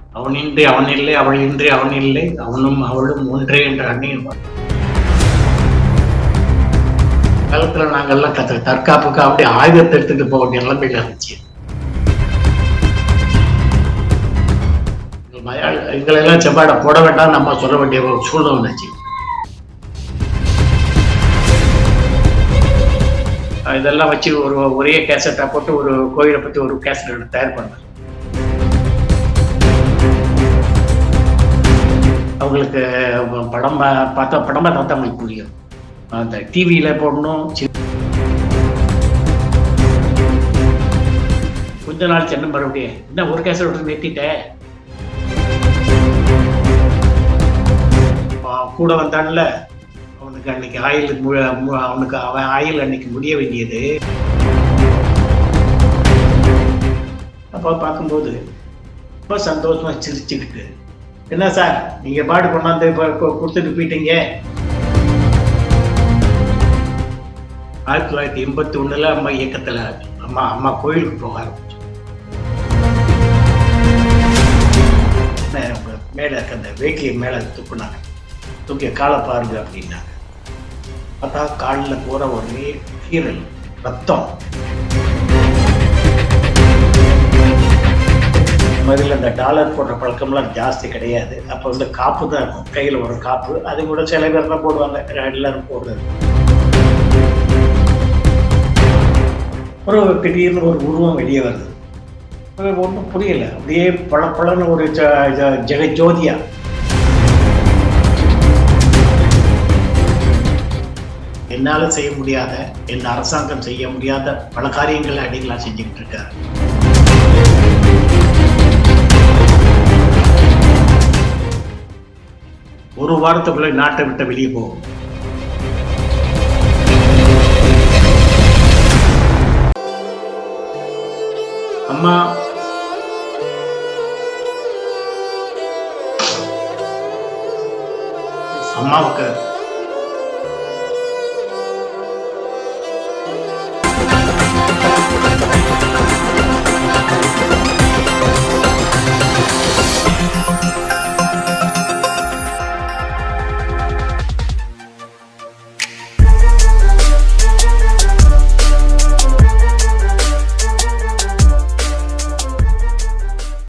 அவனின்றி அவன் இல்லை அவள் இன்றி அவன் இல்லை அவனும் அவளும் ஒன்றே என்ற அன்னையும் காலத்துல நாங்கெல்லாம் கத்த தற்காப்புக்கு அப்படி ஆயுதத்தை எடுத்துட்டு போக வேண்டிய நிலைமையில இருந்துச்சு மலையாள எங்களெல்லாம் செவ்வாடை போட வேண்டாம் நம்ம சொல்ல வேண்டிய ஒரு சூழ்நிலை வந்துச்சு இதெல்லாம் வச்சு ஒரு ஒரே கேசட்டா போட்டு ஒரு கோயிலை பத்தி ஒரு கேசட் தயார் பண்ணேன் அவங்களுக்கு படம் பா- பார்த்தா படம் பார்த்தா தான் அவங்களுக்கு புரியும் அந்த டிவியில போடணும் சி- கொஞ்ச நாள் சென்னை மறுபடியும் என்ன ஒரு கேசட் விட்டு நிறுத்திட்டேன் ஆ, கூட வந்தான்ல அவனுக்கு அன்னைக்கு ஆயில் மு- மு- அவனுக்கு அவன் ஆயில் அன்னைக்கு முடிய வேண்டியது அப்போ பார்க்கும்போது ரொம்ப சந்தோஷமா சிரிச்சுக்கிட்டு என்ன சார் நீங்க பாடு கொண்டாந்து இப்ப கொ- கொடுத்துட்டு போயிட்டீங்க ஆயிரத்தி தொள்ளாயிரத்தி எண்பத்தி ஒண்ணுல அம்மா இயக்கத்துல அம்மா அம்மா கோயிலுக்கு போக ஆரம்பிச்சோம் மே- மேல இருக்க அந்த வேட்டியை மேல தூக்குனாங்க தூக்கி காலை பாருங்க அப்படின்னாங்க பார்த்தா காலில் போற ஒரே கீரல் ரத்தம் முதல்ல இந்த டாலர் போடுற பழக்கம்லாம் ஜாஸ்தி கிடையாது அப்போ வந்து காப்பு தான் இருக்கும் கையில் ஒரு காப்பு அது கூட சில பேர் தான் போடுவாங்க எல்லாரும் போடுறது அப்புறம் திடீர்னு ஒரு உருவம் வெளியே வருது ஒன்றும் புரியல அப்படியே பள பளன்னு ஒரு ஜ- ஜ- ஜெகஜோதியா என்னால செய்ய முடியாத என் அரசாங்கம் செய்ய முடியாத பல காரியங்களை அடிகளா செஞ்சுக்கிட்டு இருக்காரு ஒரு வாரத்துக்குள்ள நாட்டை விட்டு வெளியே போகும் அம்மா அம்மாவுக்கு